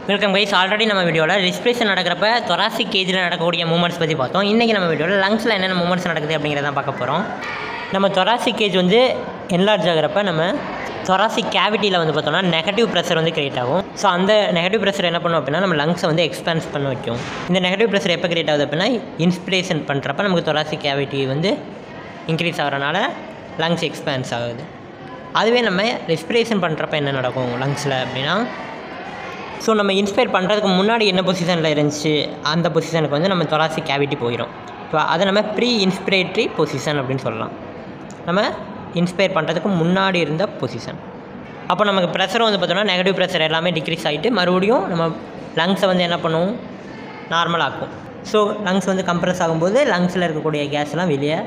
welcome guys already நம்ம வீடியோவில் respiration நடக்கிறப்ப தொராசிக் கேஜில் நடக்கக்கூடிய மூமெண்ட்ஸ் பற்றி பார்த்தோம் இன்றைக்கி நம்ம வீடியோவில் லங்ஸில் என்னென்ன மூமெண்ட்ஸ் நடக்குது அப்படிங்கிறத பார்க்க போகிறோம் நம்ம தொராசிக் கேஜ் வந்து என்லார்ஜ் ஆகிறப்ப நம்ம தொராசிக் கேவிட்டியில் வந்து பார்த்தோம்னா நெகட்டிவ் ப்ரெஷர் வந்து கிரியேட் ஆகும் ஸோ அந்த நெகட்டிவ் ப்ரெஷர் என்ன பண்ணும் அப்படின்னா நம்ம லங்ஸை வந்து எக்ஸ்பேன்ஸ் பண்ண வைக்கும் இந்த நெகட்டிவ் ப்ரெஷர் எப்போ கிரியேட் ஆகுது அப்படின்னா இன்ஸ்பிரேஷன் பண்ணுறப்ப நமக்கு தொராசிக் கேவிட்டி வந்து இன்க்ரீஸ் ஆகிறனால லங்ஸ் எக்ஸ்பேன்ஸ் ஆகுது அதுவே நம்ம ரெஸ்பிரேஷன் பண்ணுறப்ப என்ன நடக்கும் லங்ஸில் அப்படின்னா ஸோ நம்ம இன்ஸ்பயர் பண்ணுறதுக்கு முன்னாடி என்ன பொசிஷனில் இருந்துச்சு அந்த பொசிஷனுக்கு வந்து நம்ம தொராசிக் கேவிட்டி போயிடும் ஸோ அதை நம்ம ப்ரீ இன்ஸ்பிரேட்ரி பொசிஷன் அப்படின்னு சொல்லலாம் நம்ம இன்ஸ்பயர் பண்ணுறதுக்கு முன்னாடி இருந்த பொசிஷன் அப்போ நமக்கு ப்ரெஷர் வந்து பார்த்தோம்னா நெகட்டிவ் ப்ரெஷர் எல்லாமே டிக்ரீஸ் ஆகிட்டு மறுபடியும் நம்ம லங்ஸை வந்து என்ன பண்ணுவோம் நார்மல் ஆக்கும் ஸோ லங்ஸ் வந்து கம்ப்ரெஸ் ஆகும்போது லங்ஸில் இருக்கக்கூடிய கேஸ்லாம் வெளியே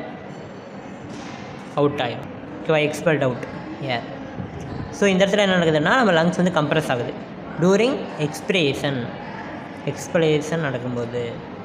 அவுட் ஆயிடும் ஓகேவா எக்ஸ்பெல்ட் அவுட் ஏர் ஸோ இந்த இடத்துல என்ன நடக்குதுன்னா நம்ம லங்ஸ் வந்து கம்ப்ரெஸ் ஆகுது டூரிங் எக்ஸ்பிரேஷன் எக்ஸ்பிரேஷன் நடக்கும்போது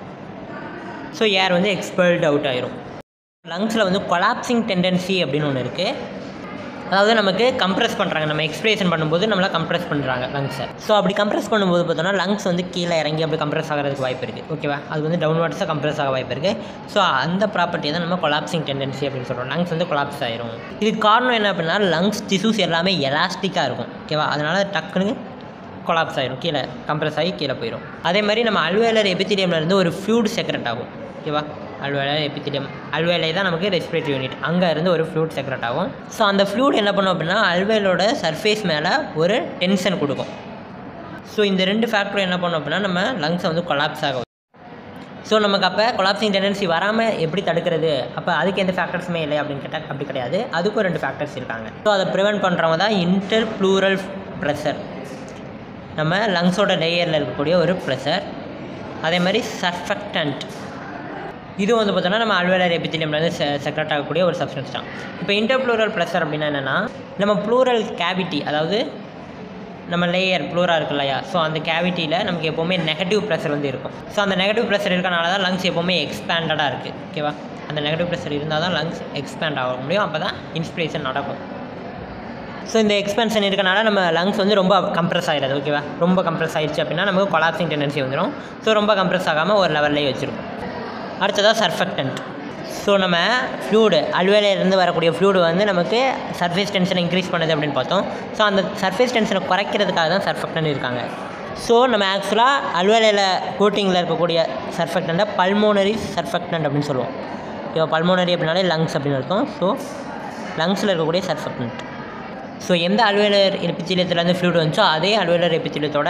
ஸோ ஏர் வந்து எக்ஸ்பெல்ட் அவுட் ஆயிரும் லங்ஸில் வந்து கொலாப்சிங் டெண்டன்சி அப்படின்னு ஒன்று இருக்குது அதாவது நமக்கு கம்ப்ரெஸ் பண்ணுறாங்க நம்ம எக்ஸ்பிரேஷன் பண்ணும்போது நம்மளை கம்ப்ரெஸ் பண்ணுறாங்க லங்ஸை ஸோ அப்படி கம்ப்ரெஸ் பண்ணும்போது பார்த்தோன்னா லங்ஸ் வந்து கீழே இறங்கி அப்படி கம்ப்ரெஸ் ஆகிறதுக்கு வாய்ப்பு இருக்குது ஓகேவா அது வந்து டவுன்வர்ட்ஸாக கம்ப்ரெஸ் ஆக வாய்ப்பு இருக்குது ஸோ அந்த ப்ராப்பர்ட்டியை தான் நம்ம கொலாப்சிங் டெண்டன்சி அப்படின்னு சொல்கிறோம் லங்ஸ் வந்து கொலாப்ஸ் ஆயிரும் இதுக்கு காரணம் என்ன அப்படின்னா லங்ஸ் டிஷ்யூஸ் எல்லாமே எலாஸ்டிக்காக இருக்கும் ஓகேவா அதனால் டக்குன்னு கொலாப்ஸ் ஆயிரும் கீழே கம்ப்ரெஸ் ஆகி கீழே போயிடும் அதே மாதிரி நம்ம அல்வேலர் எபித்திலியம்ல இருந்து ஒரு ஃப்ளூட் செக்ரெட் ஆகும் ஓகேவா அல்வேலர் எபித்திலியம் அல்வேலை தான் நமக்கு ரெஸ்பிரேட்டரி யூனிட் அங்கே இருந்து ஒரு ஃப்ளூட் செக்ரெட் ஆகும் ஸோ அந்த ஃப்ளூட் என்ன பண்ணும் அப்படின்னா அல்வேலோட சர்ஃபேஸ் மேலே ஒரு டென்ஷன் கொடுக்கும் ஸோ இந்த ரெண்டு ஃபேக்டரும் என்ன பண்ணும் அப்படின்னா நம்ம லங்ஸை வந்து கொலாப்ஸ் ஆகும் ஸோ நமக்கு அப்போ கொலாப்சிங் டெண்டன்சி வராமல் எப்படி தடுக்கிறது அப்போ அதுக்கு எந்த ஃபேக்டர்ஸுமே இல்லை அப்படின்னு கேட்டால் அப்படி கிடையாது அதுக்கும் ரெண்டு ஃபேக்டர்ஸ் இருக்காங்க ஸோ அதை ப்ரிவெண்ட் பண்ணுறவங்க தான் இன்டர் ப்ளூரல் ப்ரெஷர் நம்ம லங்ஸோட லேயரில் இருக்கக்கூடிய ஒரு ப்ரெஷர் அதே மாதிரி சர்ஃபெக்டன்ட் இது வந்து பார்த்தோன்னா நம்ம அல்வேலர் எபித்திலியம்லேருந்து செ செக்ரெட் ஆகக்கூடிய ஒரு சப்ஸ்டன்ஸ் தான் இப்போ இன்டர்ப்ளூரல் ப்ரெஷர் அப்படின்னா என்னென்னா நம்ம ப்ளூரல் கேவிட்டி அதாவது நம்ம லேயர் ப்ளூராக இருக்கு இல்லையா ஸோ அந்த கேவிட்டியில் நமக்கு எப்போவுமே நெகட்டிவ் ப்ரெஷர் வந்து இருக்கும் ஸோ அந்த நெகட்டிவ் ப்ரெஷர் இருக்கனால தான் லங்ஸ் எப்போவுமே எக்ஸ்பேண்டடாக இருக்குது ஓகேவா அந்த நெகட்டிவ் ப்ரெஷர் இருந்தால் தான் லங்ஸ் எக்ஸ்பேண்ட் ஆக முடியும் அப்போ தான் இன்ஸ்பிரேஷன் நடக்கும் ஸோ இந்த எக்ஸ்பென்ஷன் இருக்கனால நம்ம லங்ஸ் வந்து ரொம்ப கம்ப்ரெஸ் ஆகிடுது ஓகேவா ரொம்ப கம்ப்ரெஸ் ஆகிடுச்சு அப்படின்னா நமக்கு கொலாப்சிங் டெண்டன்சி வந்துடும் ஸோ ரொம்ப கம்ப்ரெஸ் ஆகாமல் ஒரு லெவல்லே வச்சுருக்கும் அடுத்ததாக சர்ஃபெக்டன்ட் ஸோ நம்ம ஃப்ளூடு அல்வேலையிலேருந்து வரக்கூடிய ஃப்ளூடு வந்து நமக்கு சர்ஃபேஸ் டென்ஷனை இன்க்ரீஸ் பண்ணுது அப்படின்னு பார்த்தோம் ஸோ அந்த சர்ஃபேஸ் டென்ஷனை குறைக்கிறதுக்காக தான் சர்ஃபெக்டன் இருக்காங்க ஸோ நம்ம ஆக்சுவலாக அல்வேலையில் கோட்டிங்கில் இருக்கக்கூடிய சர்ஃபெக்டண்ட்டை பல்மோனரி சர்ஃபெக்டன்ட் அப்படின்னு சொல்லுவோம் இப்போ பல்மோனரி அப்படின்னாலே லங்ஸ் அப்படின்னு இருக்கும் ஸோ லங்ஸில் இருக்கக்கூடிய சர்ஃபெக்டன்ட் ஸோ எந்த அல்வேலர் எபித்திலியத்துலேருந்து ஃப்ளூட் வந்துச்சோ அதே அல்வேலர் எபித்திலியத்தோட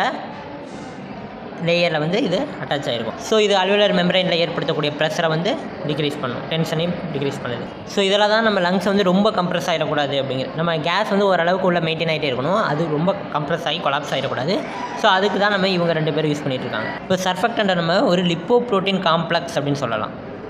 லேயரில் வந்து இது அட்டாச் ஆகிருக்கும் ஸோ இது அல்வேலர் மெம்பரைனில் ஏற்படுத்தக்கூடிய ப்ரெஷரை வந்து டிக்ரீஸ் பண்ணும் டென்ஷனையும் டிக்ரீஸ் பண்ணுது ஸோ இதில் தான் நம்ம லங்ஸ் வந்து ரொம்ப கம்ப்ரெஸ் ஆகிடக்கூடாது அப்படிங்கிற நம்ம கேஸ் வந்து ஓரளவுக்கு உள்ள மெயின்டைன் ஆகிட்டே இருக்கணும் அது ரொம்ப கம்ப்ரெஸ் ஆகி கொலாப்ஸ் ஆகிடக்கூடாது ஸோ அதுக்கு தான் நம்ம இவங்க ரெண்டு பேரும் யூஸ் பண்ணிகிட்டு இருக்காங்க இப்போ சர்ஃபெக்டண்ட்டை நம்ம ஒரு லிப்போ ப்ரோட்டீன் காம்ப்ளெக்ஸ் அப்படின்னு சொல்லலாம்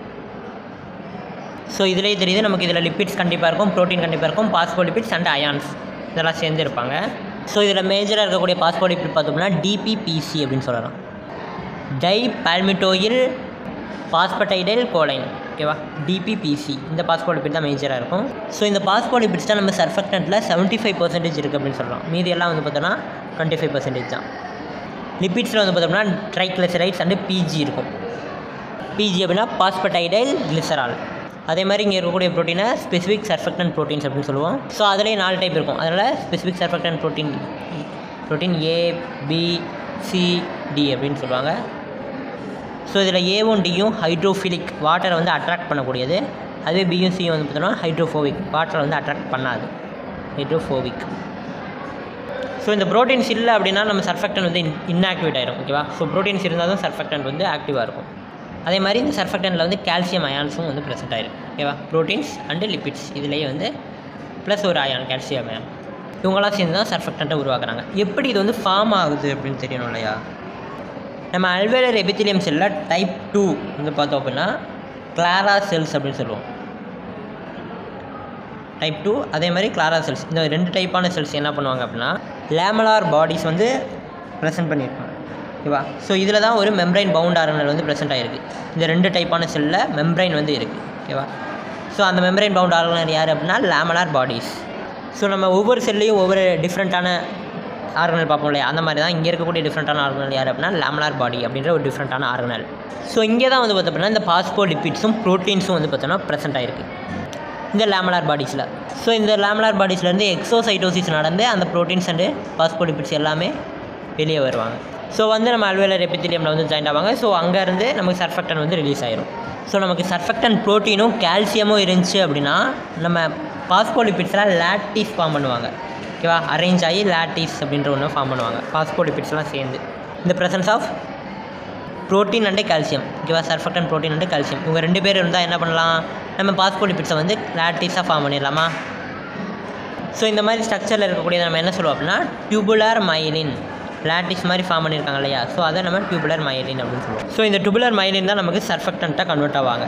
ஸோ இதிலே தெரியுது நமக்கு இதில் லிப்பிட்ஸ் கண்டிப்பாக இருக்கும் ப்ரோட்டீன் கண்டிப்பாக இருக்கும் பாஸ்போலிபிட்ஸ் அண்ட் அயான்ஸ் இதெல்லாம் சேர்ந்து இருப்பாங்க ஸோ இதில் மேஜராக இருக்கக்கூடிய பாஸ்போலிபிட் பார்த்தோம்னா டிபிபிசி அப்படின்னு சொல்லலாம் டை பால்மிட்டோயில் பாஸ்படைடைல் கோலைன் ஓகேவா டிபிபிசி இந்த பாஸ்போலிபிட் தான் மேஜராக இருக்கும் ஸோ இந்த பாஸ்போலிபிட்ஸ் தான் நம்ம சர்ஃபெக்டண்ட்டில் செவன்ட்டி ஃபைவ் பர்சன்டேஜ் இருக்குது அப்படின்னு சொல்லலாம் மீதி எல்லாம் வந்து பார்த்தோன்னா டுவெண்ட்டி ஃபைவ் பர்சன்டேஜ் தான் லிப்பிட்ஸில் வந்து பார்த்தோம்னா ட்ரைக்ளிசரைட்ஸ் அண்டு பிஜி இருக்கும் பிஜி அப்படின்னா பாஸ்படைடைல் கிளிசரால் அதே மாதிரி இங்கே இருக்கக்கூடிய ப்ரோட்டீனை ஸ்பெசிஃபிக் சர்ஃபெக்டன் ப்ரோட்டீன்ஸ் அப்படின்னு சொல்லுவோம் ஸோ அதிலே நாலு டைப் இருக்கும் அதனால் specific surfactant protein protein A B C D அப்படின்னு சொல்லுவாங்க ஸோ இதில் ஏவும் டியும் ஹைட்ரோஃபிலிக் வாட்டரை வந்து அட்ராக்ட் பண்ணக்கூடியது அதுவே பியும் சியும் வந்து பார்த்தோம்னா ஹைட்ரோஃபோபிக் வாட்டரை வந்து அட்ராக்ட் பண்ணாது ஹைட்ரோஃபோபிக் ஸோ இந்த ப்ரோட்டீன்ஸ் இல்லை அப்படின்னா நம்ம சர்ஃபெக்டன் வந்து இன் இன்ஆக்டிவேட் ஆயிரும் ஓகேவா ஸோ ப்ரோட்டீன்ஸ் இருந்தால் தான் சர்ஃபெக்டன் வந்து ஆக்டிவாக இருக்கும் அதே மாதிரி இந்த சர்ஃபெக்டனில் வந்து கால்சியம் அயான்ஸும் வந்து ப்ரெசென்ட் ஆயிருக்கு ஓகேவா ப்ரோட்டீன்ஸ் அண்டு லிப்பிட்ஸ் இதுலேயே வந்து ப்ளஸ் ஒரு அயான் கால்சியம் அயான் இவங்களாம் சேர்ந்து தான் சர்ஃபெக்டண்ட்டை உருவாக்குறாங்க எப்படி இது வந்து ஃபார்ம் ஆகுது அப்படின்னு தெரியணும் இல்லையா நம்ம அல்வேலர் எபித்திலியம் செல்லில் டைப் டூ வந்து பார்த்தோம் அப்படின்னா கிளாரா செல்ஸ் அப்படின்னு சொல்லுவோம் டைப் டூ அதே மாதிரி கிளாரா செல்ஸ் இந்த ரெண்டு டைப்பான செல்ஸ் என்ன பண்ணுவாங்க அப்படின்னா லேமலார் பாடிஸ் வந்து ப்ரெசென்ட் பண்ணியிருப்பாங்க ஓகேவா ஸோ இதில் தான் ஒரு மெம்ப்ரைன் பவுண்ட் ஆர்என்எல் வந்து ப்ரெசென்ட் ஆகிருக்கு இந்த ரெண்டு டைப்பான செல்லில் மெம்ப்ரைன் வந்து இருக்குது ஓகேவா ஸோ அந்த மெம்ப்ரைன் பவுண்ட் ஆர்என்எல் யார் அப்படின்னா லேமலார் பாடிஸ் ஸோ நம்ம ஒவ்வொரு செல்லையும் ஒவ்வொரு டிஃப்ரெண்ட்டான ஆர்கனல் பார்ப்போம் இல்லையா அந்த மாதிரி தான் இங்கே இருக்கக்கூடிய டிஃப்ரெண்ட்டான ஆர்கனல் யார் அப்படின்னா லேமலார் பாடி அப்படின்ற ஒரு டிஃப்ரெண்ட்டான ஆர்கனல் ஸோ இங்கே தான் வந்து பார்த்தோம்னா இந்த பாஸ்போ லிப்பிட்ஸும் ப்ரோட்டீன்ஸும் வந்து பார்த்தோன்னா ப்ரெசென்ட் ஆயிருக்கு இந்த லேமலார் பாடிஸில் ஸோ இந்த லேமலார் பாடிஸ்லேருந்து எக்ஸோசைட்டோசிஸ் நடந்து அந்த ப்ரோட்டீன்ஸ் அண்டு பாஸ்போலிபிட்ஸ் எல்லாமே வெளியே வருவாங்க ஸோ வந்து நம்ம அல்வேலர் எபித்திலியமில் வந்து ஜாயின் ஆவாங்க ஸோ அங்கேருந்து நமக்கு சர்ஃபெக்டன் வந்து ரிலீஸ் ஆயிரும் ஸோ நமக்கு சர்ஃபெக்டன் ப்ரோட்டீனும் கால்சியமும் இருந்துச்சு அப்படின்னா நம்ம பாஸ்போலிபிட்ஸ்லாம் லாட்டிஸ் ஃபார்ம் பண்ணுவாங்க ஓகேவா அரேஞ்ச் ஆகி லாட்டிஸ் அப்படின்ற ஒன்று ஃபார்ம் பண்ணுவாங்க பாஸ்போலிபிட்ஸ்லாம் சேர்ந்து இந்த presence of protein and calcium ஓகேவா சர்ஃபெக்டன் ப்ரோட்டீன் அண்டு கால்சியம் இவங்க ரெண்டு பேர் இருந்தால் என்ன பண்ணலாம் நம்ம பாஸ்போலிபிட்ஸை வந்து லாட்டிஸாக ஃபார்ம் பண்ணிடலாமா ஸோ இந்த மாதிரி ஸ்ட்ரக்சரில் இருக்கக்கூடியதை நம்ம என்ன சொல்லுவோம் அப்படின்னா டியூபுலர் மைலின் லாட்டிஸ் மாதிரி ஃபார்ம் பண்ணியிருக்காங்க இல்லையா ஸோ அதை நம்ம டியூபுலர் மைலின் அப்படின்னு சொல்லுவோம் ஸோ இந்த டியூபுலர் மைலின் தான் நமக்கு சர்ஃபெக்டண்ட்டாக கன்வெர்ட் ஆவாங்க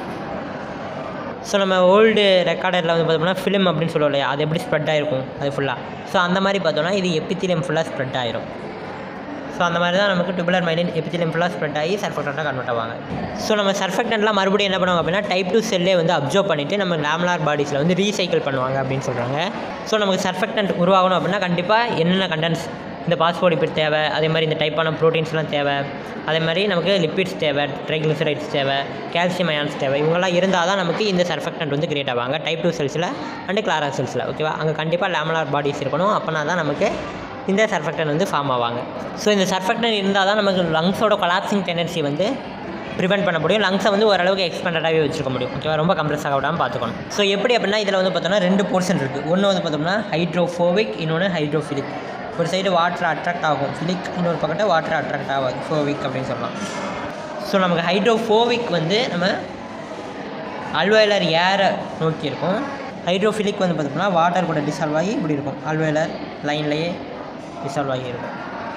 ஸோ நம்ம ஓல்டு ரெக்கார்டரில் வந்து பார்த்தோம்னா ஃபிலிம் அப்படின்னு சொல்லுவோம் இல்லையா அது எப்படி ஸ்ப்ரெட் ஆகிருக்கும் அது ஃபுல்லாக ஸோ அந்த மாதிரி பார்த்தோம்னா இது எப்பித்திலியம் ஃபுல்லாக ஸ்ப்ரெட் ஆயிரும் ஸோ அந்த மாதிரி தான் நமக்கு டியூபுலர் மைலின் எப்பித்திலியம் ஃபுல்லாக ஸ்ப்ரெட் ஆகி சர்ஃபெக்டண்ட்டாக கன்வெர்ட் ஆவாங்க ஸோ நம்ம சர்ஃபெக்டன்ட்லாம் மறுபடியும் என்ன பண்ணுவாங்க அப்படின்னா டைப் டூ செல்லே வந்து அப்சர்வ் பண்ணிவிட்டு நம்ம லேமலார் பாடிஸில் வந்து ரீசைக்கிள் பண்ணுவாங்க அப்படின்னு சொல்கிறாங்க ஸோ நமக்கு சர்ஃபெக்டன்ட் உருவாகணும் அப்படின்னா கண்டிப்பாக என்னென்ன கண்டென்ட்ஸ் இந்த பாஸ்போலிபிட் தேவை அதே மாதிரி இந்த டைப்பான ப்ரோட்டீன்ஸ்லாம் தேவை அதே மாதிரி நமக்கு லிப்பிட்ஸ் தேவை ட்ரைக்ளிசரைட்ஸ் தேவை கால்சியம் அயான்ஸ் தேவை இவங்கெல்லாம் இருந்தால் தான் நமக்கு இந்த சர்ஃபெக்டன்ட் வந்து கிரியேட் ஆவாங்க டைப் டூ செல்ஸில் அண்டு கிளாரா செல்ஸில் ஓகேவா அங்கே கண்டிப்பாக லேமலார் பாடிஸ் இருக்கணும் அப்போனா தான் நமக்கு இந்த சர்ஃபெக்டன் வந்து ஃபார்ம் ஆவாங்க ஸோ இந்த சர்ஃபெக்டன் இருந்தால் தான் நமக்கு லங்ஸோட கொலாப்சிங் டெண்டன்சி வந்து ப்ரிவெண்ட் பண்ண முடியும் லங்ஸை வந்து ஓரளவுக்கு எக்ஸ்பெண்டடாகவே வச்சுருக்க முடியும் ஓகேவா ரொம்ப கம்ப்ரெஸ் ஆக விடாமல் பார்த்துக்கணும் ஸோ எப்படி அப்படின்னா இதில் வந்து பார்த்தோம்னா ரெண்டு போர்ஷன் இருக்குது ஒன்று வந்து பார்த்தோம்னா ஹைட்ரோஃபோவிக் இன்னொன்று ஹைட்ரோஃபிலிக் ஒரு சைடு வாட்டர் அட்ராக்ட் ஆகும் ஃபிலிக் இன்னொரு பக்கத்தை வாட்டர் அட்ராக்ட் ஆகாது ஃபோவிக் அப்படின்னு சொல்லலாம் ஸோ நமக்கு ஹைட்ரோஃபோவிக் வந்து நம்ம அல்வைலர் ஏரை நோக்கி இருக்கும் ஹைட்ரோஃபிலிக் வந்து பார்த்தோம்னா வாட்டர் கூட டிசால்வ் ஆகி இப்படி இருக்கும் அல்வைலர் லைன்லேயே டிசால்வ் ஆகி இருக்கும்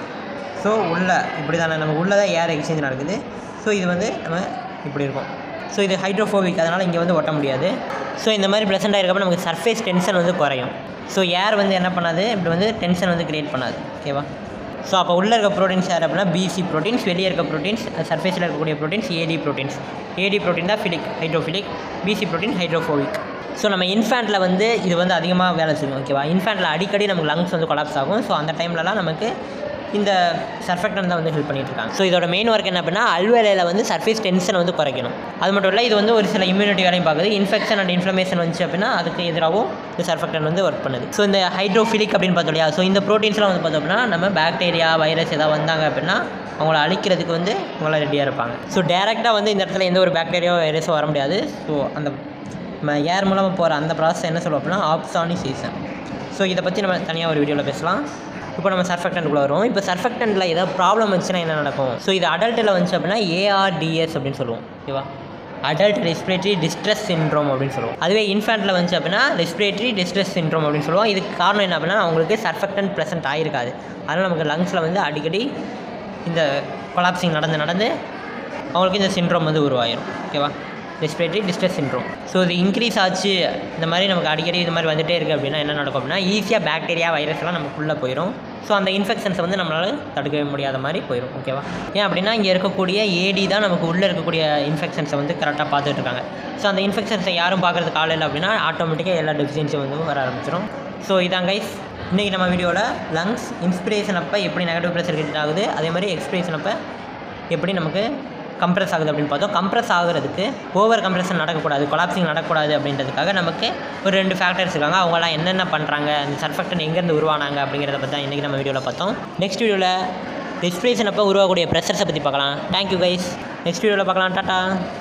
ஸோ உள்ள இப்படி தானே நம்ம உள்ளே தான் ஏர் எக்ஸ்சேஞ்ச் நடக்குது ஸோ இது வந்து நம்ம இப்படி இருக்கும் ஸோ இது ஹைட்ரோஃபோபிக் அதனால் இங்கே வந்து ஒட்ட முடியாது ஸோ இந்த மாதிரி ப்ரெசென்ட் ஆகிருக்கப்போ நமக்கு சர்ஃபேஸ் டென்ஷன் வந்து குறையும் ஸோ ஏர் வந்து என்ன பண்ணாது இப்படி வந்து டென்ஷன் வந்து கிரியேட் பண்ணாது ஓகேவா ஸோ அப்போ உள்ளே இருக்க ப்ரோட்டீன்ஸ் யார் அப்படின்னா பிசி ப்ரோட்டீன்ஸ் வெளியே இருக்க ப்ரோட்டீன்ஸ் சர்ஃபேஸில் இருக்கக்கூடிய proteins AD proteins AD protein தான் philic hydrophilic PC protein hydrophobic so நம்ம இன்ஃபேண்ட்டில் வந்து இது வந்து அதிகமாக வேலை செய்யும் ஓகேவா இன்ஃபேண்ட்டில் அடிக்கடி நமக்கு லங்ஸ் வந்து கொலாப்ஸ் ஆகும் ஸோ அந்த டைம்லலாம் நமக்கு இந்த சர்ஃபெக்டன் தான் வந்து ஹெல்ப் பண்ணிட்டு இருக்காங்க ஸோ இதோட மெயின் ஒர்க் என்ன அப்படின்னா அல்வேலையில் வந்து சர்ஃபேஸ் டென்ஷனை வந்து குறைக்கணும் அது மட்டும் இல்லை இது வந்து ஒரு சில இம்யூனிட்டி வேலையும் பார்க்குது இன்ஃபெக்ஷன் அண்ட் இன்ஃப்ளமேஷன் வந்துச்சு அப்படின்னா அதுக்கு எதிராகவும் இந்த சர்ஃபெக்டன் வந்து ஒர்க் பண்ணுது ஸோ இந்த ஹைட்ரோஃபிலிக் அப்படின்னு பார்த்தோம் இல்லையா ஸோ இந்த ப்ரோட்டீன்ஸ்லாம் வந்து பார்த்தோம் அப்படின்னா நம்ம பாக்டீரியா வைரஸ் ஏதாவது வந்தாங்க அப்படின்னா அவங்கள அழிக்கிறதுக்கு வந்து அவங்கள ரெடியாக இருப்பாங்க ஸோ டேரெக்டாக வந்து இந்த இடத்துல எந்த ஒரு பாக்டீரியாவோ வைரஸோ வர முடியாது ஸோ அந்த நம்ம ஏர் மூலமாக போகிற அந்த ப்ராசஸ் என்ன சொல்லுவோம் அப்படின்னா ஆப்சானி சீசன் ஸோ இதை பற்றி நம்ம தனியாக ஒரு வீடியோவில் பேசலாம் இப்போ நம்ம சர்ஃபெக்டன்ட்குள்ளே வரும் இப்போ சர்ஃபெக்டன்ட்டில் ஏதாவது ப்ராப்ளம் வந்துச்சுன்னா என்ன நடக்கும் ஸோ இது அடல்ட்டில் வந்துச்சு அப்படின்னா ஏஆர்டிஎஸ் அப்படின்னு சொல்லுவோம் ஓகேவா அடல்ட் ரெஸ்பிரேட்டரி டிஸ்ட்ரெஸ் சின்ட்ரோம் அப்படின்னு சொல்லுவோம் அதுவே இன்ஃபேண்ட்டில் வந்துச்சு அப்படின்னா ரெஸ்பிரேட்டரி டிஸ்ட்ரெஸ் சின்ட்ரோம் அப்படின்னு சொல்லுவோம் இதுக்கு காரணம் என்ன அப்படின்னா அவங்களுக்கு சர்ஃபெக்டன் ப்ரெசென்ட் ஆகிருக்காது அதனால் நமக்கு லங்ஸில் வந்து அடிக்கடி இந்த கொலாப்சிங் நடந்து நடந்து அவங்களுக்கு இந்த சின்ட்ரோம் வந்து உருவாயிரும் ஓகேவா ரெஸ்பிரேட்டரி டிஸ்ட்ரெஸ் சின்ட்ரோம் ஸோ இது இன்க்ரீஸ் ஆச்சு இந்த மாதிரி நமக்கு அடிக்கடி இது மாதிரி வந்துட்டே இருக்குது அப்படின்னா என்ன நடக்கும் அப்படின்னா ஈஸியாக பாக்டீரியா வைரஸ்லாம் நமக்குள்ளே போயிடும் ஸோ அந்த இன்ஃபெக்ஷன்ஸை வந்து நம்மளால் தடுக்கவே முடியாத மாதிரி போயிடும் ஓகேவா ஏன் அப்படின்னா இங்கே இருக்கக்கூடிய ஏடி தான் நமக்கு உள்ளே இருக்கக்கூடிய இன்ஃபெக்ஷன்ஸை வந்து கரெக்டாக பார்த்துட்டு இருக்காங்க ஸோ அந்த இன்ஃபெக்ஷன்ஸை யாரும் பார்க்குறதுக்கு ஆள் இல்லை அப்படின்னா ஆட்டோமேட்டிக்காக எல்லா டெஃபிஷியன்சியும் வந்து வர ஆரம்பிச்சிடும் ஸோ இதான் கைஸ் இன்றைக்கி நம்ம வீடியோவில் லங்ஸ் இன்ஸ்பிரேஷன் அப்போ எப்படி நெகட்டிவ் ப்ரெஷர் கிரியேட் ஆகுது அதே மாதிரி எக்ஸ்பிரேஷன் அப்போ எப்படி நமக்கு கம்ப்ரஸ் ஆகுது அப்படின்னு பார்த்தோம் கம்ப்ரஸ் ஆகுறதுக்கு ஓவர் கம்ப்ரெஷன் நடக்கக்கூடாது கொலாப்சிங் நடக்கக்கூடாது அப்படின்றதுக்காக நமக்கு ஒரு ரெண்டு ஃபேக்டர்ஸ் இருக்காங்க அவங்களாம் என்னென்ன பண்ணுறாங்க அந்த சர்ஃபெக்டன் எங்கேருந்து உருவானாங்க அப்படிங்கிறத பற்றி தான் இன்றைக்கி நம்ம வீடியோவில் பார்த்தோம் நெக்ஸ்ட் வீடியோவில் ரெஸ்பிரேஷன் அப்போ உருவாகக்கூடிய ப்ரெஷர்ஸை பற்றி பார்க்கலாம் தேங்க்யூ கைஸ் நெக்ஸ்ட் வீடியோவில் பார்க்கலாம் டாட்டா